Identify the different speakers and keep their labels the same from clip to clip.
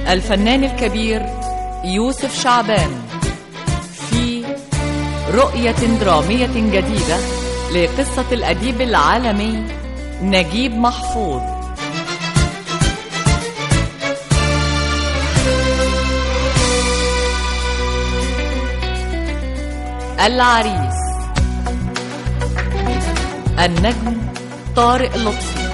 Speaker 1: الفنان الكبير يوسف شعبان في رؤية درامية جديدة لقصة الأديب العالمي نجيب محفوظ العريس النجم طارق لطفي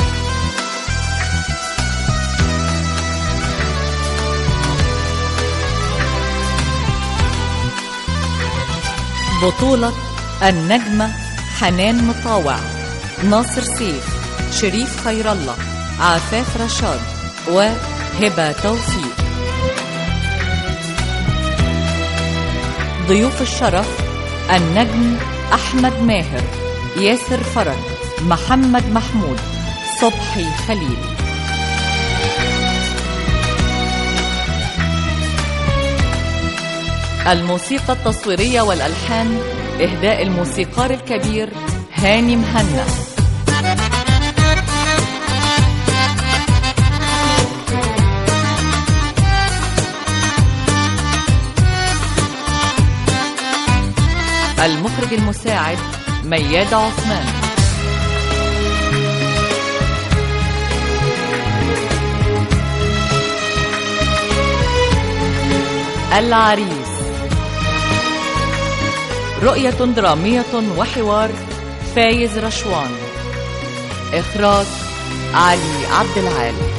Speaker 1: بطولة النجمة حنان مطاوع ناصر سيف شريف خير الله عفاف رشاد وهبة توفيق ضيوف الشرف النجم أحمد ماهر ياسر فرج محمد محمود صبحي خليل الموسيقى التصويرية والألحان إهداء الموسيقار الكبير هاني مهنا المخرج المساعد مياد عثمان العريس رؤية درامية وحوار فايز رشوان إخراج علي عبد العالي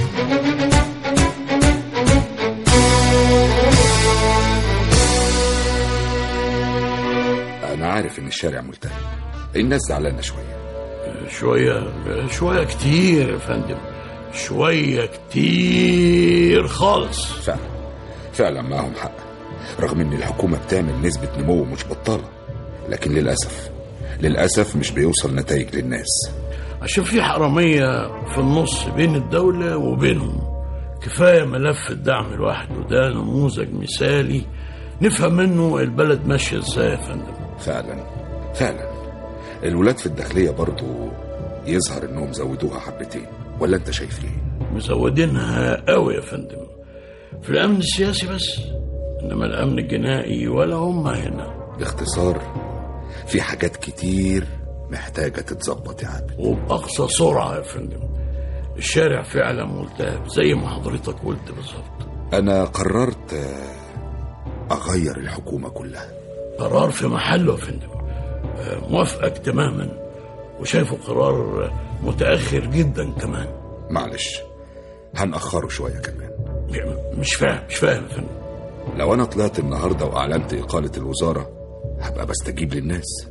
Speaker 2: أنا عارف إن الشارع ملتهب الناس زعلانة شوية
Speaker 3: شوية شوية كتير يا فندم شوية كتير خالص
Speaker 2: فعلا فعلا معهم حق رغم إن الحكومة بتعمل نسبة نمو مش بطالة لكن للأسف للأسف مش بيوصل نتائج للناس
Speaker 3: عشان في حرامية في النص بين الدولة وبينهم كفاية ملف الدعم لوحده ده نموذج مثالي نفهم منه البلد ماشية ازاي يا فندم
Speaker 2: فعلا فعلا الولاد في الداخلية برضو يظهر إنهم زودوها حبتين ولا أنت شايف إيه؟
Speaker 3: مزودينها قوي يا فندم في الأمن السياسي بس إنما الأمن الجنائي ولا هم هنا
Speaker 2: باختصار في حاجات كتير محتاجة تتظبط يا عابد
Speaker 3: وبأقصى سرعة يا فندم الشارع فعلا ملتهب زي ما حضرتك قلت بالظبط
Speaker 2: أنا قررت آه، أغير الحكومة كلها
Speaker 3: قرار في محله يا فندم آه، موافقك تماما وشايفه قرار آه، متأخر جدا كمان
Speaker 2: معلش هنأخره شوية كمان
Speaker 3: مش فاهم مش فاهم يا فندم
Speaker 2: لو أنا طلعت النهاردة وأعلنت إقالة الوزارة هبقى بستجيب للناس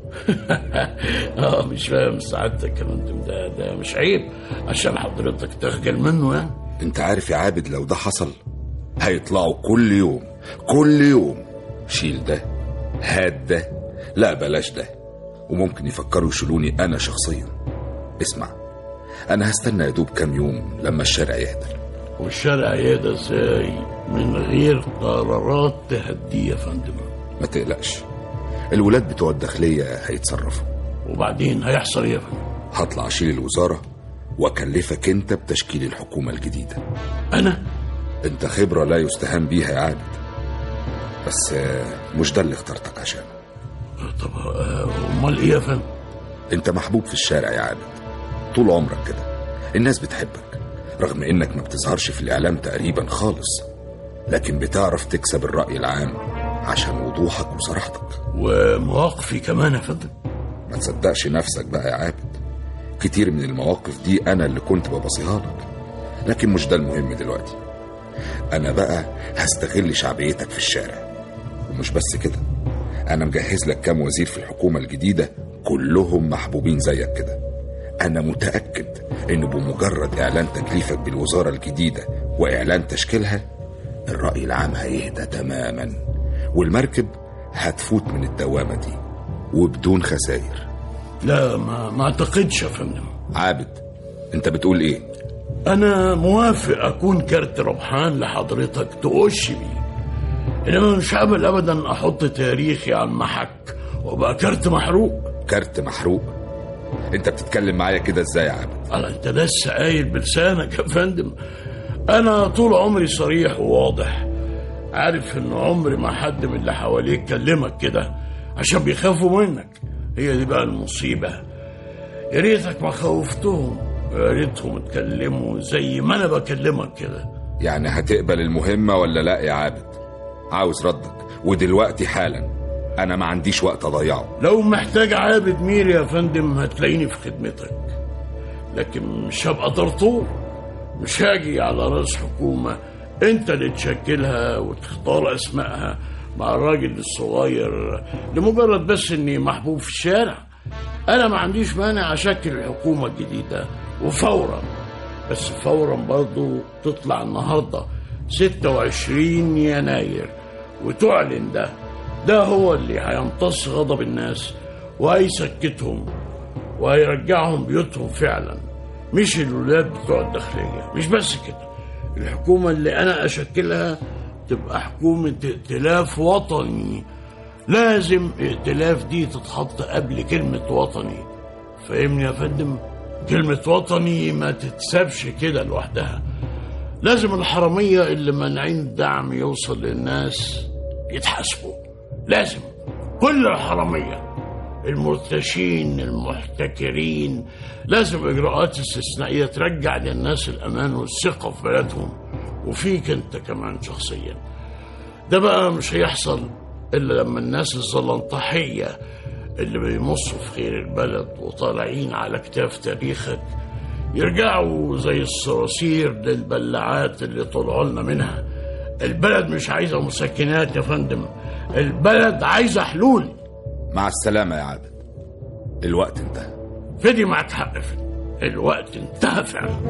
Speaker 3: اه مش فاهم سعادتك يا فندم ده ده مش عيب عشان حضرتك تخجل منه يعني
Speaker 2: انت عارف يا عابد لو ده حصل هيطلعوا كل يوم كل يوم شيل ده هات ده لا بلاش ده وممكن يفكروا يشيلوني انا شخصيا اسمع انا هستنى يا دوب كام يوم لما الشارع يهدى
Speaker 3: والشارع يهدى ازاي من غير قرارات تهديه يا فندم
Speaker 2: ما تقلقش الولاد بتوع الداخلية هيتصرفوا
Speaker 3: وبعدين هيحصل ايه يا فندم
Speaker 2: هطلع اشيل الوزارة واكلفك انت بتشكيل الحكومة الجديدة
Speaker 3: انا
Speaker 2: انت خبرة لا يستهان بيها يا عابد بس آه، مش ده اللي اخترتك عشانه
Speaker 3: طب آه، امال ايه يا فندم
Speaker 2: انت محبوب في الشارع يا عابد طول عمرك كده الناس بتحبك رغم انك ما بتظهرش في الاعلام تقريبا خالص لكن بتعرف تكسب الرأي العام عشان وضوحك وصراحتك
Speaker 3: ومواقفي كمان يا فندم
Speaker 2: ما تصدقش نفسك بقى يا عابد كتير من المواقف دي انا اللي كنت ببصيها لك لكن مش ده المهم دلوقتي انا بقى هستغل شعبيتك في الشارع ومش بس كده انا مجهز لك كام وزير في الحكومة الجديدة كلهم محبوبين زيك كده انا متأكد ان بمجرد اعلان تكليفك بالوزارة الجديدة واعلان تشكيلها الرأي العام هيهدى تماما والمركب هتفوت من الدوامة دي وبدون خسائر
Speaker 3: لا ما, ما اعتقدش يا فندم
Speaker 2: عابد انت بتقول ايه
Speaker 3: انا موافق اكون كارت ربحان لحضرتك تقش بيه انما مش قابل ابدا احط تاريخي على المحك وابقى كارت محروق
Speaker 2: كارت محروق انت بتتكلم معايا كده ازاي يا عابد
Speaker 3: على انت لسه قايل بلسانك يا فندم انا طول عمري صريح وواضح عارف ان عمري ما حد من اللي حواليك كلمك كده عشان بيخافوا منك هي دي بقى المصيبة يا ريتك ما خوفتهم يا ريتهم اتكلموا زي ما انا بكلمك كده
Speaker 2: يعني هتقبل المهمة ولا لا يا عابد عاوز ردك ودلوقتي حالا انا ما عنديش وقت اضيعه
Speaker 3: لو محتاج عابد مير يا فندم هتلاقيني في خدمتك لكن مش هبقى طرطور مش هاجي على راس حكومة انت اللي تشكلها وتختار اسمائها مع الراجل الصغير لمجرد بس اني محبوب في الشارع انا ما عنديش مانع اشكل الحكومة الجديدة وفورا بس فورا برضو تطلع النهاردة 26 يناير وتعلن ده ده هو اللي هيمتص غضب الناس وهيسكتهم وهيرجعهم بيوتهم فعلا مش الولاد بتوع الداخلية مش بس كده الحكومة اللي أنا أشكلها تبقى حكومة ائتلاف وطني لازم ائتلاف دي تتحط قبل كلمة وطني فاهمني يا فندم كلمة وطني ما تتسابش كده لوحدها لازم الحرامية اللي مانعين الدعم يوصل للناس يتحاسبوا لازم كل الحرامية المرتشين المحتكرين لازم إجراءات استثنائية ترجع للناس الأمان والثقة في بلدهم وفيك أنت كمان شخصيا ده بقى مش هيحصل إلا لما الناس الزلنطحية اللي بيمصوا في خير البلد وطالعين على كتاف تاريخك يرجعوا زي الصراصير للبلعات اللي طلعوا لنا منها البلد مش عايزة مسكنات يا فندم البلد عايزة حلول
Speaker 2: مع السلامة يا عابد الوقت انتهى
Speaker 3: فدي معك حق فدي. الوقت انتهى فعلا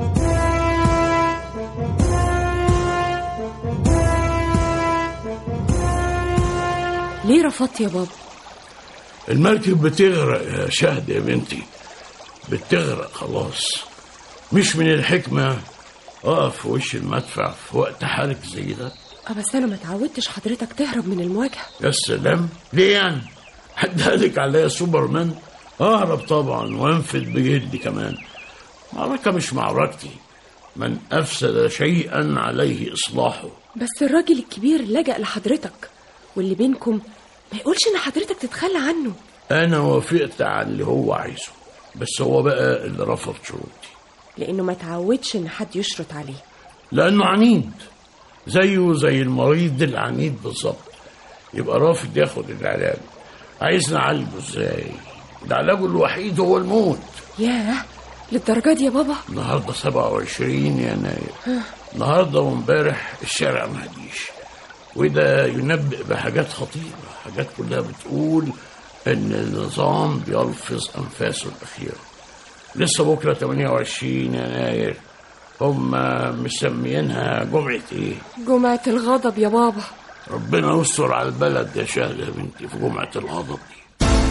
Speaker 4: ليه رفضت يا بابا
Speaker 3: المركب بتغرق يا شهد يا بنتي بتغرق خلاص مش من الحكمة اقف في وش المدفع في وقت حرج زي ده
Speaker 4: اه بس انا ما اتعودتش حضرتك تهرب من المواجهه
Speaker 3: يا سلام ليه يعني حد قالك عليا سوبرمان اهرب طبعا وانفذ بجلدي كمان معركة مش معركتي من افسد شيئا عليه اصلاحه
Speaker 4: بس الراجل الكبير لجأ لحضرتك واللي بينكم ما يقولش ان حضرتك تتخلى عنه
Speaker 3: انا وافقت على اللي هو عايزه بس هو بقى اللي رفض شروطي
Speaker 4: لانه ما تعودش ان حد يشرط عليه
Speaker 3: لانه عنيد زيه زي المريض العنيد بالظبط يبقى رافض ياخد العلاج عايز نعالجه ازاي ده علاجه الوحيد هو الموت
Speaker 4: ياه للدرجه دي يا بابا
Speaker 3: النهارده 27 يناير النهارده وامبارح الشارع ما هديش وده ينبئ بحاجات خطيره حاجات كلها بتقول ان النظام بيلفظ انفاسه الاخيره لسه بكره 28 يناير هم مسميينها جمعه ايه
Speaker 4: جمعه الغضب يا بابا
Speaker 3: ربنا يستر على البلد يا شهد يا بنتي في جمعه الغضب دي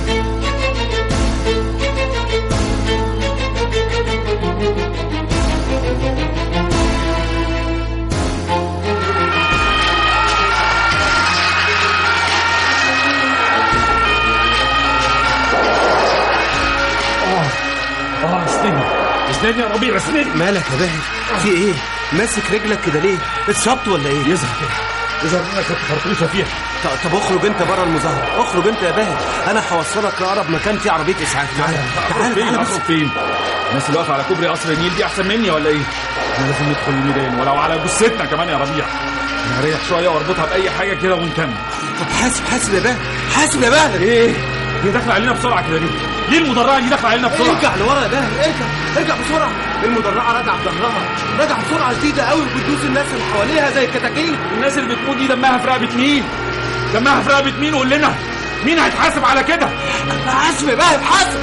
Speaker 5: اه اسندني اسندني يا ربيع اسندني
Speaker 6: مالك يا باهر في ايه ماسك رجلك كده ليه اتصبت ولا ايه
Speaker 5: يظهر كده يظهر ان انا كنت خرطوشه فيها
Speaker 6: ط- طب اخرج انت بره المظاهره اخرج انت يا باهر انا هوصلك لاقرب مكان فيه عربيه اسعاف تعالى تعالى
Speaker 5: فين
Speaker 6: تعالى بس
Speaker 5: اخرج فين الناس اللي واقفه على كوبري قصر النيل دي احسن مني ولا ايه احنا لازم ندخل الميدان ولو على جثتنا كمان يا ربيع انا هريح شويه واربطها باي حاجه كده ونكمل
Speaker 6: طب حاسب حاسب يا باهر حاسب يا باهر
Speaker 5: ايه هي داخله علينا بسرعه كده ليه ليه المدرعه دي داخله علينا بسرعه
Speaker 6: ارجع لورا يا باهر ارجع ارجع بسرعه المدرعه راجعه بظهرها راجعه بسرعه شديده قوي وبتدوس الناس اللي حواليها زي الكتاكيت
Speaker 5: الناس اللي بتموت دي دمها في رقبه مين دمها في رقبه مين قول لنا مين هيتحاسب على كده
Speaker 6: حاسب يا باهر حاسب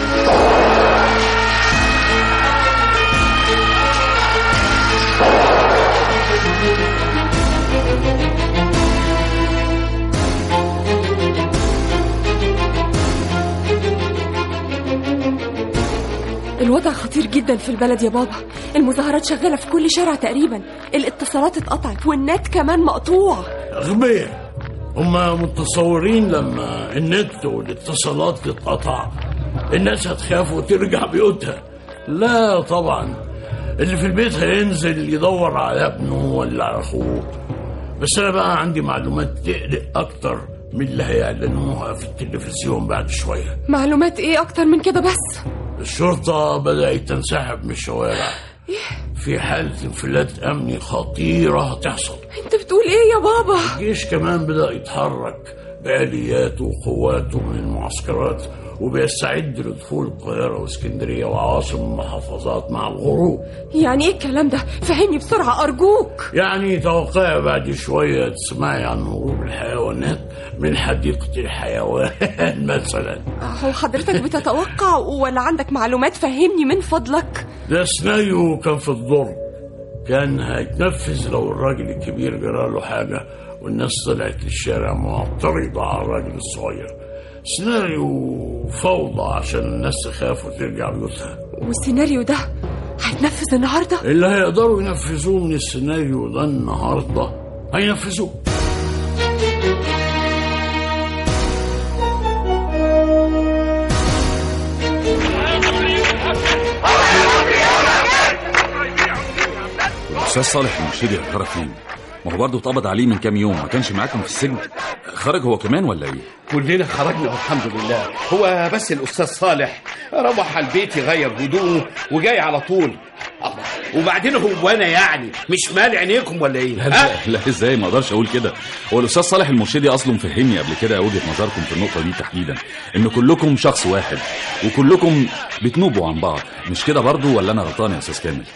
Speaker 4: الوضع خطير جدا في البلد يا بابا المظاهرات شغاله في كل شارع تقريبا الاتصالات اتقطعت والنت كمان مقطوع
Speaker 3: أغبياء هم متصورين لما النت والاتصالات تتقطع الناس هتخاف وترجع بيوتها لا طبعا اللي في البيت هينزل يدور على ابنه ولا على اخوه بس انا بقى عندي معلومات تقلق اكتر من اللي هيعلنوها في التلفزيون بعد شويه
Speaker 4: معلومات ايه اكتر من كده بس
Speaker 3: الشرطة بدأت تنسحب من الشوارع في حالة انفلات أمني خطيرة هتحصل
Speaker 4: انت بتقول ايه يا بابا
Speaker 3: الجيش كمان بدأ يتحرك بآلياته وقواته من المعسكرات وبيستعد لدخول القاهرة واسكندرية وعواصم المحافظات مع الغروب
Speaker 4: يعني ايه الكلام ده فهمني بسرعة ارجوك
Speaker 3: يعني توقع بعد شوية تسمعي عن هروب الحيوانات من حديقة الحيوان مثلا
Speaker 4: هو حضرتك بتتوقع ولا عندك معلومات فهمني من فضلك
Speaker 3: ده سيناريو كان في الضر كان هيتنفذ لو الراجل الكبير جرى له حاجة والناس طلعت للشارع معترضة على الراجل الصغير سيناريو فوضى عشان الناس تخاف وترجع بيوتها
Speaker 4: والسيناريو ده هيتنفذ النهارده
Speaker 3: اللي هيقدروا ينفذوه من السيناريو ده النهارده هينفذوه
Speaker 5: الاستاذ صالح المرشدي خرج فين؟ ما هو برضه اتقبض عليه من كام يوم ما كانش معاكم في السجن خرج هو كمان ولا ايه؟
Speaker 7: كلنا خرجنا والحمد لله هو بس الاستاذ صالح روح على البيت يغير هدومه وجاي على طول الله وبعدين هو انا يعني مش مال عينيكم ولا ايه
Speaker 5: لا لا, لا ازاي ما اقدرش اقول كده هو الاستاذ صالح المرشدي اصلا فهمني قبل كده وجهه نظركم في النقطه دي تحديدا ان كلكم شخص واحد وكلكم بتنوبوا عن بعض مش كده برضه ولا انا غلطان يا استاذ كامل؟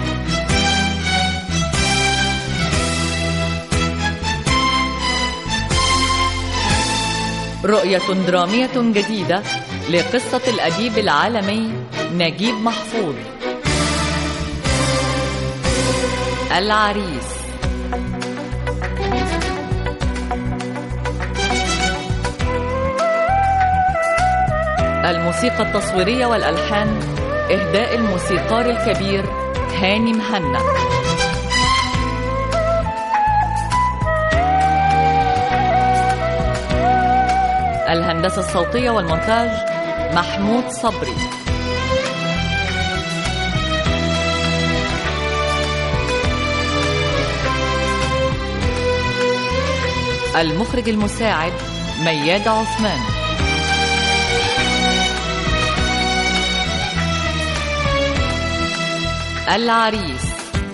Speaker 1: رؤية درامية جديدة لقصة الأديب العالمي نجيب محفوظ العريس الموسيقى التصويرية والألحان إهداء الموسيقار الكبير هاني مهنا الهندسة الصوتية والمونتاج محمود صبري المخرج المساعد مياد عثمان العريس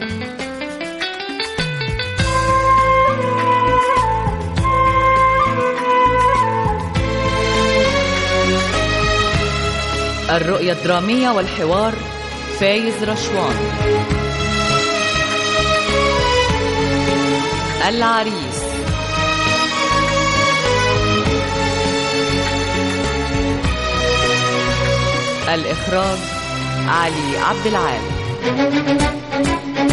Speaker 1: الرؤية الدرامية والحوار فايز رشوان العريس الإخراج علي عبد العال